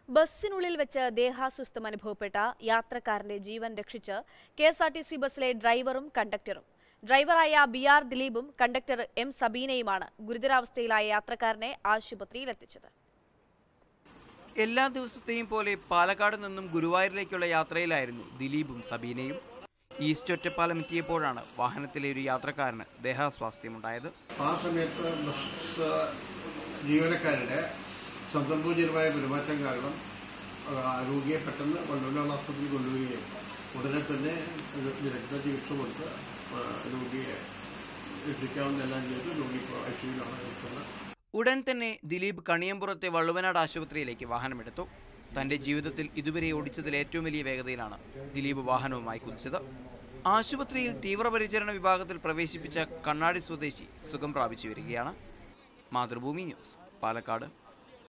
ബസ്സിനുള്ളിൽ വെച്ച് ദേഹാസ്വസ്ഥം അനുഭവപ്പെട്ട യാത്രക്കാരന്റെ ജീവൻ രക്ഷിച്ച് K S R T C ബസ്സിലെ ഡ്രൈവറും കണ്ടക്ടറും ഡ്രൈവറായ ബി ആർ ദിലീപും കണ്ടക്ടർ എം സബീനയുമാണ് ഗുരുതരാവസ്ഥയിലായ യാത്രക്കാരനെ ആശുപത്രിയിൽ എത്തിച്ചത് എല്ലാ ദിവസത്തെയും പോലെ പാലക്കാട് നിന്നും ഗുരുവായൂരിലേക്കുള്ള യാത്രയിലായിരുന്നു ദിലീപും സബീനയും ഈസ്റ്റ് ഒറ്റപ്പാലം എത്തിയപ്പോഴാണ് വാഹനത്തിലെ ഒരു യാത്രക്കാരന് ദേഹാസ്വാസ്ഥ്യമുണ്ടായത് ആ സമയത്ത് ബസ് ജീവനക്കാരുടെ സന്ദർഭോചിതമായ പെരുമാറ്റം കാരണം ആ, രോഗിയെ പെട്ടെന്ന് വള്ളൂരാൾ ആസ്പത്രിയിൽ കൊണ്ടുവരികയും ഉടനെ തന്നെ ഒരു വിദഗ്ധ ചികിത്സ കൊടുത്ത് ആ, രോഗിയെ രക്ഷിക്കാവുന്ന എല്ലാം ചെയ്ത് രോഗി ഇപ്പോൾ ഐ സിയിലാണ് നിൽക്കുന്നത് ഉടൻ തന്നെ ദിലീപ് കണിയമ്പുറത്തെ വള്ളുവനാട് ആശുപത്രിയിലേക്ക് വാഹനമെടുത്തു തന്റെ ജീവിതത്തിൽ ഇതുവരെ ഓടിച്ചതിൽ ഏറ്റവും വലിയ വേഗതയിലാണ് ദിലീപ് വാഹനവുമായി കുതിച്ചത് ആശുപത്രിയിൽ തീവ്രപരിചരണ വിഭാഗത്തിൽ പ്രവേശിപ്പിച്ച കണ്ണാടി സ്വദേശി സുഖം പ്രാപിച്ചു വരികയാണ് മാതൃഭൂമി ന്യൂസ് പാലക്കാട്